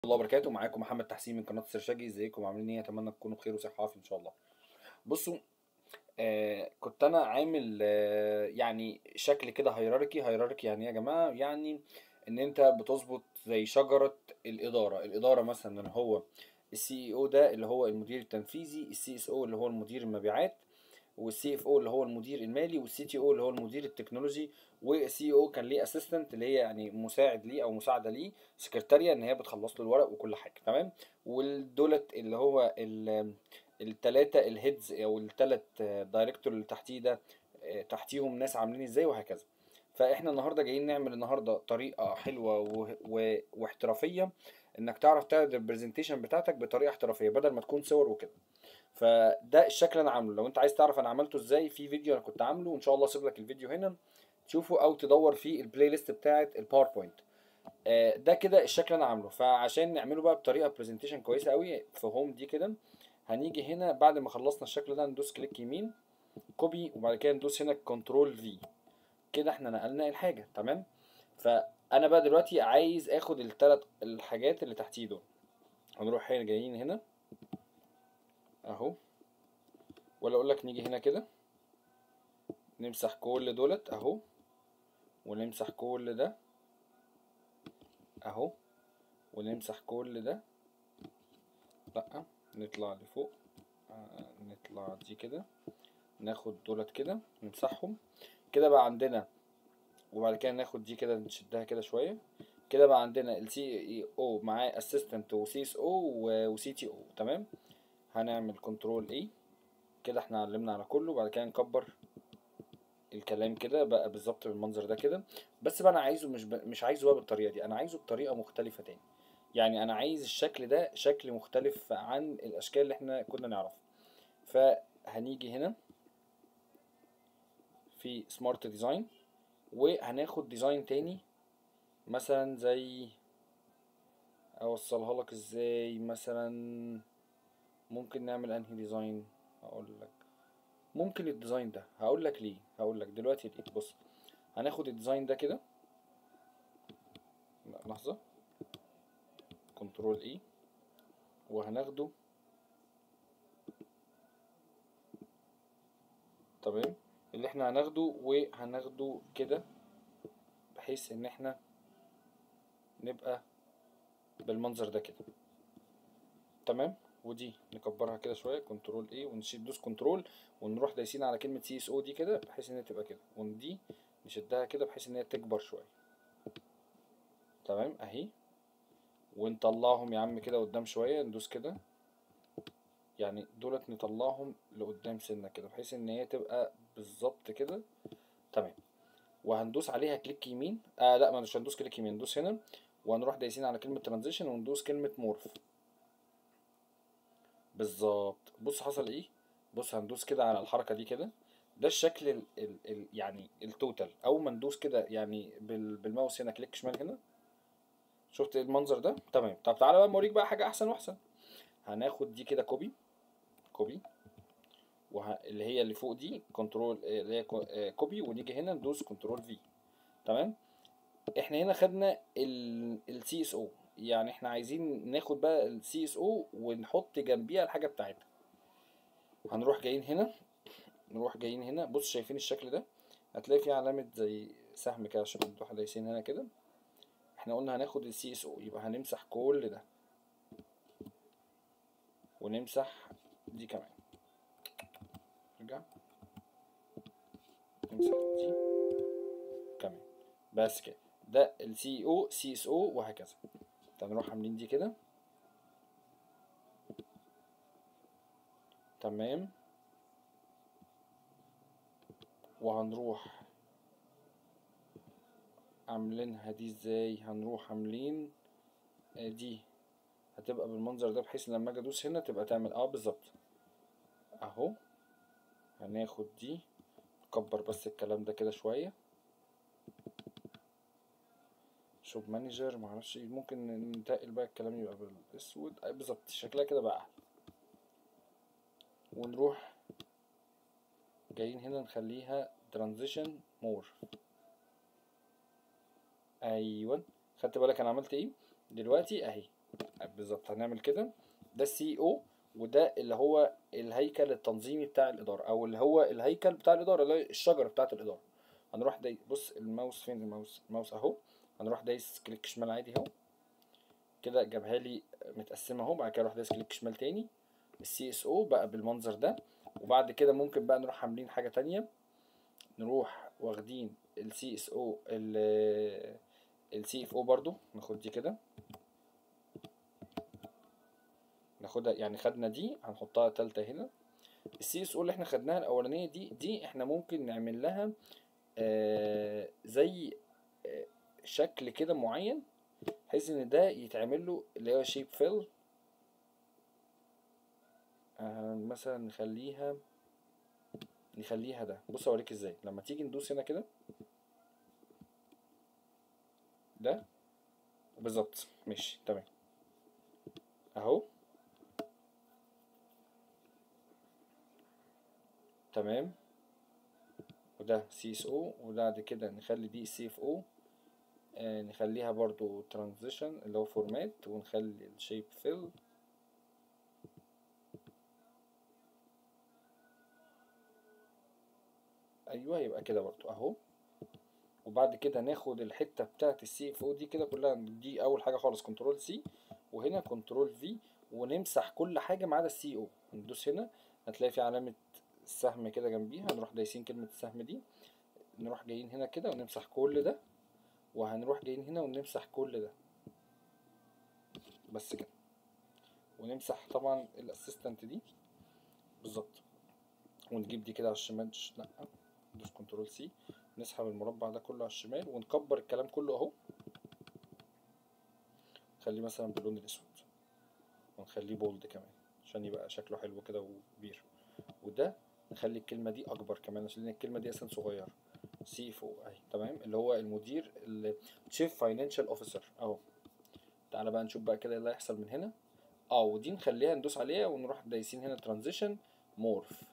الله وبركاته معاكم محمد تحسين من قناه السرشاجي ازيكم عاملين ايه اتمنى تكونوا بخير وصحه وعافيه ان شاء الله بصوا آه كنت انا عامل آه يعني شكل كده هيراركي هيراركي يعني ايه يا جماعه يعني ان انت بتظبط زي شجره الاداره الاداره مثلا اللي هو السي اي او ده اللي هو المدير التنفيذي السي اس او اللي هو المدير المبيعات والسي اف او اللي هو المدير المالي والسي تي او اللي هو المدير التكنولوجي والسي او كان ليه اسيستنت اللي هي يعني مساعد ليه او مساعده ليه سكرتاريه ان هي بتخلص له الورق وكل حاجه تمام والدولت اللي هو الثلاثه الهيدز او الثلاث دايركتور اللي تحتيه ده آه، تحتيهم ناس عاملين ازاي وهكذا فاحنا النهارده جايين نعمل النهارده طريقه حلوه و... و... واحترافيه انك تعرف تعرض البرزنتيشن بتاعتك بطريقه احترافيه بدل ما تكون صور وكده فده الشكل اللي انا عامله لو انت عايز تعرف انا عملته ازاي في فيديو انا كنت عامله وان شاء الله اسيب لك الفيديو هنا تشوفه او تدور في البلاي ليست بتاعه الباوربوينت آه، ده كده الشكل اللي انا عامله فعشان نعمله بقى بطريقه برزنتيشن كويسه قوي في هوم دي كده هنيجي هنا بعد ما خلصنا الشكل ده ندوس كليك يمين كوبي وبعد كده ندوس هنا كنترول في كده احنا نقلنا الحاجه تمام فانا بقى دلوقتي عايز اخد الثلاث الحاجات اللي تحتيه دول هنروح هنا جايين هنا اهو ولا اقول لك نيجي هنا كده نمسح كل دولت اهو ونمسح كل ده اهو ونمسح كل ده لا نطلع لفوق آه، نطلع دي كده ناخد دولت كده نمسحهم كده بقى عندنا وبعد كده ناخد دي كده نشدها كده شويه كده بقى عندنا السي اي او معاه اسيستنت وسي اس او وسي تي او تمام هنعمل كنترول اي كده احنا علمنا على كله وبعد كده نكبر الكلام كده بقى بالظبط بالمنظر ده كده بس بقى انا عايزه مش ب... مش عايزه بقى بالطريقه دي انا عايزه بطريقه مختلفه تاني يعني انا عايز الشكل ده شكل مختلف عن الاشكال اللي احنا كنا نعرفها فهنيجي هنا في سمارت ديزاين وهناخد ديزاين تاني مثلا زي اوصلها لك ازاي مثلا ممكن نعمل انهي ديزاين هقول لك ممكن الديزاين ده هقول لك ليه هقول لك دلوقتي ليه بص هناخد الديزاين ده كده لا، لحظة كنترول اي وهناخده تمام اللي احنا هناخده وهناخده كده بحيث ان احنا نبقى بالمنظر ده كده تمام ودي نكبرها كده شويه كنترول ايه ونشيل دوس كنترول ونروح دايسين على كلمه سي اس او دي كده بحيث ان هي تبقى كده ودي نشدها كده بحيث ان هي تكبر شويه تمام اهي ونطلعهم يا عم كده قدام شويه ندوس كده يعني دولت نطلعهم لقدام سنه كده بحيث ان هي تبقى بالظبط كده تمام وهندوس عليها كليك يمين آه لا مش هندوس كليك يمين ندوس هنا وهنروح دايسين على كلمه ترانزيشن وندوس كلمه مورف بالظبط بص حصل ايه بص هندوس كده على الحركه دي كده ده الشكل ال ال ال يعني التوتال اول ما ندوس كده يعني بال بالماوس هنا كليك شمال هنا شفت المنظر ده تمام طب تعالى بقى اوريك بقى حاجه احسن واحسن هناخد دي كده كوبي كوبي وه... اللي هي اللي فوق دي كنترول اللي هي كو- آه، كوبي ونيجي هنا ندوس كنترول في تمام احنا هنا خدنا السي اس او يعني احنا عايزين ناخد بقى السي اس او ونحط جنبيها الحاجه بتاعتها هنروح جايين هنا نروح جايين هنا بص شايفين الشكل ده هتلاقي فيه علامه زي سهم كده عشان نروح دايسين هنا كده احنا قلنا هناخد السي اس او يبقى هنمسح كل ده ونمسح دي كمان نرجع نمسح دي كمان بس كده ده السي او سي اس او وهكذا طب نروح عاملين دي كده تمام وهنروح عاملينها دي ازاي هنروح عاملين آه، دي هتبقى بالمنظر ده بحيث لما اجي ادوس هنا تبقى تعمل اه بالظبط اهو هناخد دي نكبر بس الكلام ده كده شويه شوب مانجر معرفش ايه ممكن ننتقل بقى الكلام يبقى بالاسود آه، بالظبط شكلها كده بقى احلى ونروح جايين هنا نخليها ترانزيشن مور ايوه خدت بالك انا عملت ايه دلوقتي اهي بالظبط هنعمل كده ده السي او وده اللي هو الهيكل التنظيمي بتاع الاداره او اللي هو الهيكل بتاع الاداره اللي هي الشجره بتاعه الاداره هنروح داي بص الماوس فين الماوس الماوس اهو هنروح دايس كليك شمال عادي اهو كده جابها لي متقسمه اهو بعد كده اروح دايس كليك شمال تاني السي اس او بقى بالمنظر ده وبعد كده ممكن بقى نروح عاملين حاجه تانية نروح واخدين السي اس او السي اف او برضو ناخد دي كده ناخدها يعني خدنا دي هنحطها تالتة هنا السي اس او اللي احنا خدناها الاولانيه دي دي احنا ممكن نعمل لها آه زي آه شكل كده معين بحيث ان ده يتعمل له اللي هو شيب فيل آه مثلا نخليها نخليها ده بص اوريك ازاي لما تيجي ندوس هنا كده ده بالظبط ماشي تمام اهو تمام وده سي اس او وبعد كده نخلي دي سي اف او آه نخليها برضو ترانزيشن اللي هو فورمات ونخلي الشيب فيل ايوه يبقى كده برضو اهو وبعد كده ناخد الحته بتاعه السي اف او دي كده كلها دي اول حاجه خالص كنترول سي وهنا كنترول في ونمسح كل حاجه ما عدا السي او ندوس هنا هتلاقي في علامه السهم كده جنبيها هنروح دايسين كلمه السهم دي نروح جايين هنا كده ونمسح كل ده وهنروح جايين هنا ونمسح كل ده بس كده ونمسح طبعا الاسيستنت دي بالظبط ونجيب دي كده على الشمال لا ندوس كنترول سي نسحب المربع ده كله على الشمال ونكبر الكلام كله اهو نخليه مثلا باللون الاسود ونخليه بولد كمان عشان يبقى شكله حلو كده وكبير وده نخلي الكلمة دي أكبر كمان عشان الكلمة دي أصلا صغيرة سي اف او اهي تمام اللي هو المدير التشيف فاينانشال اوفيسر اهو تعالى بقى نشوف بقى كده ايه اللي هيحصل من هنا اه ودي نخليها ندوس عليها ونروح دايسين هنا ترانزيشن مورف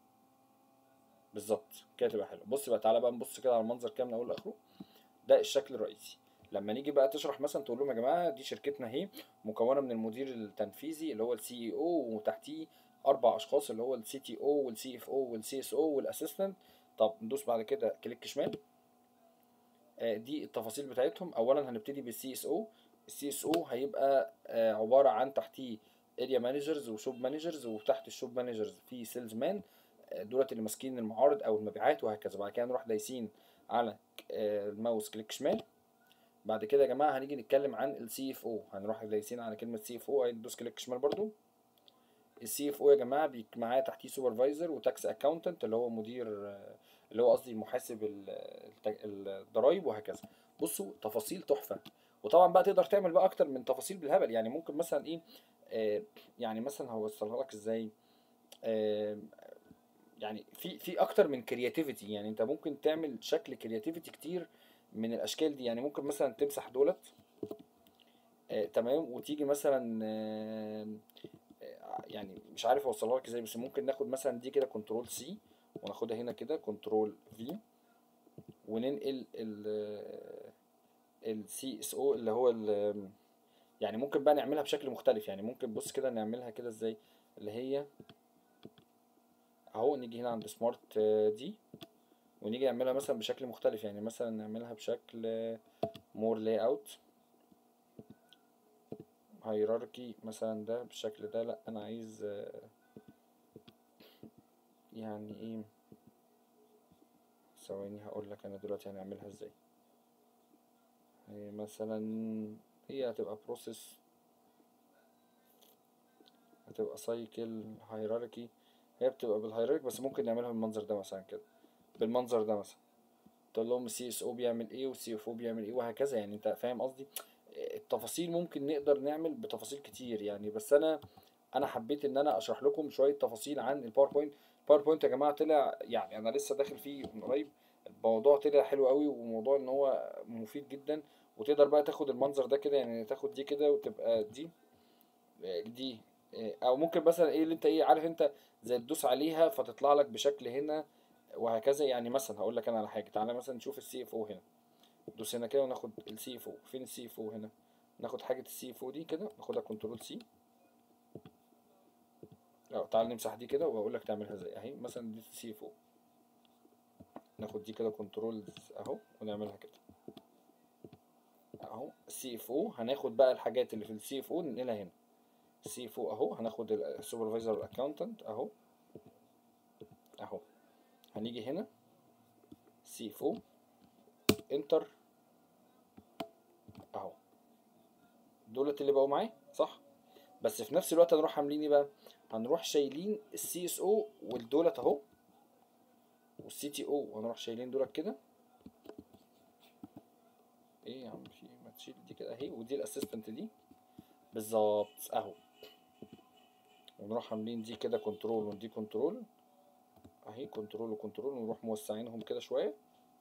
بالظبط كده تبقى حلوه بص بقى تعالى بقى نبص كده على المنظر كده من اول لاخره ده الشكل الرئيسي لما نيجي بقى تشرح مثلا تقول لهم يا جماعه دي شركتنا اهي مكونه من المدير التنفيذي اللي هو السي اي او وتحتيه اربع اشخاص اللي هو السي تي او والسي اف او والسي اس او والاسيستنت طب ندوس بعد كده كليك شمال آه دي التفاصيل بتاعتهم اولا هنبتدي بالسي اس او السي اس او هيبقى آه عباره عن تحتيه اريا مانجرز وشوب مانجرز وتحت الشوب مانجرز في سيلز مان دولت اللي ماسكين المعارض او المبيعات وهكذا بعد كده نروح دايسين على الماوس كليك شمال بعد كده يا جماعه هنيجي نتكلم عن السي اف او هنروح دايسين على كلمه سي اف او هندوس كليك شمال برضو السي اف او يا جماعه معاه تحتيه سوبرفايزر وتاكس اكاونتنت اللي هو مدير اللي هو قصدي محاسب الضرايب وهكذا بصوا تفاصيل تحفه وطبعا بقى تقدر تعمل بقى اكتر من تفاصيل بالهبل يعني ممكن مثلا ايه آه يعني مثلا هوصلها لك ازاي آه يعني في في اكتر من كرياتيفيتي يعني انت ممكن تعمل شكل كرياتيفيتي كتير من الاشكال دي يعني ممكن مثلا تمسح دولت آه تمام وتيجي مثلا آه يعني مش عارف اوصلها لك ازاي بس ممكن ناخد مثلا دي كده كنترول سي وناخدها هنا كده كنترول في وننقل ال السي اس او اللي هو ال يعني ممكن بقى نعملها بشكل مختلف يعني ممكن بص كده نعملها كده ازاي اللي هي اهو نيجي هنا عند سمارت دي ونيجي نعملها مثلا بشكل مختلف يعني مثلا نعملها بشكل مور لاي اوت هيراركي مثلا ده بالشكل ده لا انا عايز يعني ايه ثواني هقول لك انا دلوقتي هنعملها ازاي هي مثلا هي هتبقى بروسيس هتبقى سايكل هيراركي هي بتبقى بالهيراركي بس ممكن نعملها بالمنظر ده مثلا كده بالمنظر ده مثلا تقول لهم السي اس او بيعمل ايه والسي اف او بيعمل ايه وهكذا يعني انت فاهم قصدي التفاصيل ممكن نقدر نعمل بتفاصيل كتير يعني بس انا انا حبيت ان انا اشرح لكم شويه تفاصيل عن الباوربوينت الباوربوينت يا جماعه طلع يعني انا لسه داخل فيه من قريب الموضوع طلع حلو قوي وموضوع ان هو مفيد جدا وتقدر بقى تاخد المنظر ده كده يعني تاخد دي كده وتبقى دي دي او ممكن مثلا ايه اللي انت ايه عارف انت زي تدوس عليها فتطلع لك بشكل هنا وهكذا يعني مثلا هقول لك انا على حاجه تعالى مثلا نشوف السي اف او هنا دوس هنا كده وناخد السي اف او فين السي اف او هنا ناخد حاجة السي اف او دي كده ناخدها كنترول سي اه تعال نمسح دي كده واقول لك تعملها ازاي اهي مثلا دي السي اف او ناخد دي كده كنترول اهو ونعملها كده اهو السي اف او هناخد بقى الحاجات اللي في السي اف او ننقلها هنا السي اف او اهو هناخد السوبرفايزر الاكاونتنت اهو اهو هنيجي هنا سي اف او انتر اهو دولت اللي بقوا معايا صح بس في نفس الوقت هنروح عاملين ايه بقى هنروح شايلين السي اس او والدولت اهو والسي تي او هنروح شايلين دولت كده ايه يا عم في ما تشيل دي كده اهي ودي الاسيستنت دي بالظبط اهو ونروح عاملين دي كده كنترول ودي كنترول اهي كنترول وكنترول ونروح موسعينهم كده شويه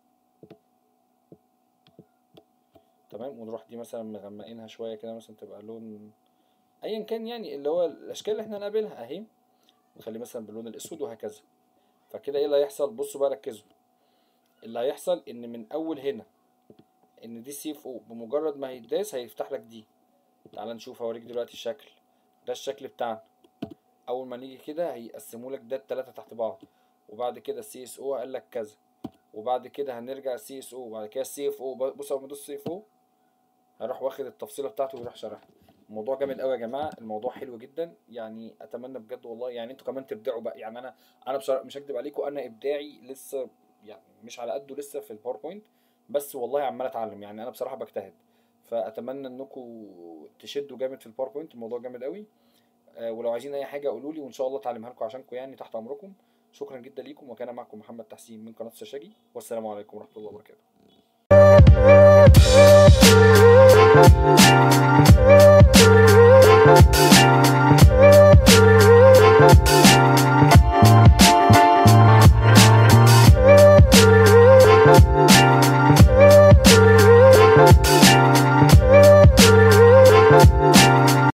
تمام ونروح دي مثلا مغمقينها شويه كده مثلا تبقى لون ايا كان يعني اللي هو الاشكال اللي احنا هنقابلها اهي نخليه مثلا باللون الاسود وهكذا فكده ايه اللي هيحصل بصوا بقى ركزوا اللي هيحصل ان من اول هنا ان دي سي اف او بمجرد ما هيتداس هيفتح لك دي تعال نشوف هوريك دلوقتي الشكل ده الشكل بتاعنا اول ما نيجي كده هيقسموا لك ده التلاتة تحت بعض وبعد كده السي اس او قال لك كذا وبعد كده هنرجع السي اس او وبعد كده السي اف او بص اول ما ادوس السي اف او هروح واخد التفصيله بتاعته ويروح شارحها الموضوع جامد قوي يا جماعه الموضوع حلو جدا يعني اتمنى بجد والله يعني انتوا كمان تبدعوا بقى يعني انا انا بصراحه مش هكدب عليكم انا ابداعي لسه يعني مش على قده لسه في الباوربوينت بس والله عمال اتعلم يعني انا بصراحه بجتهد فاتمنى انكم تشدوا جامد في الباوربوينت الموضوع جامد قوي آه، ولو عايزين اي حاجه قولوا لي وان شاء الله اتعلمها لكم عشانكم يعني تحت امركم شكرا جدا ليكم وكان معكم محمد تحسين من قناه السرشاجي والسلام عليكم ورحمه الله وبركاته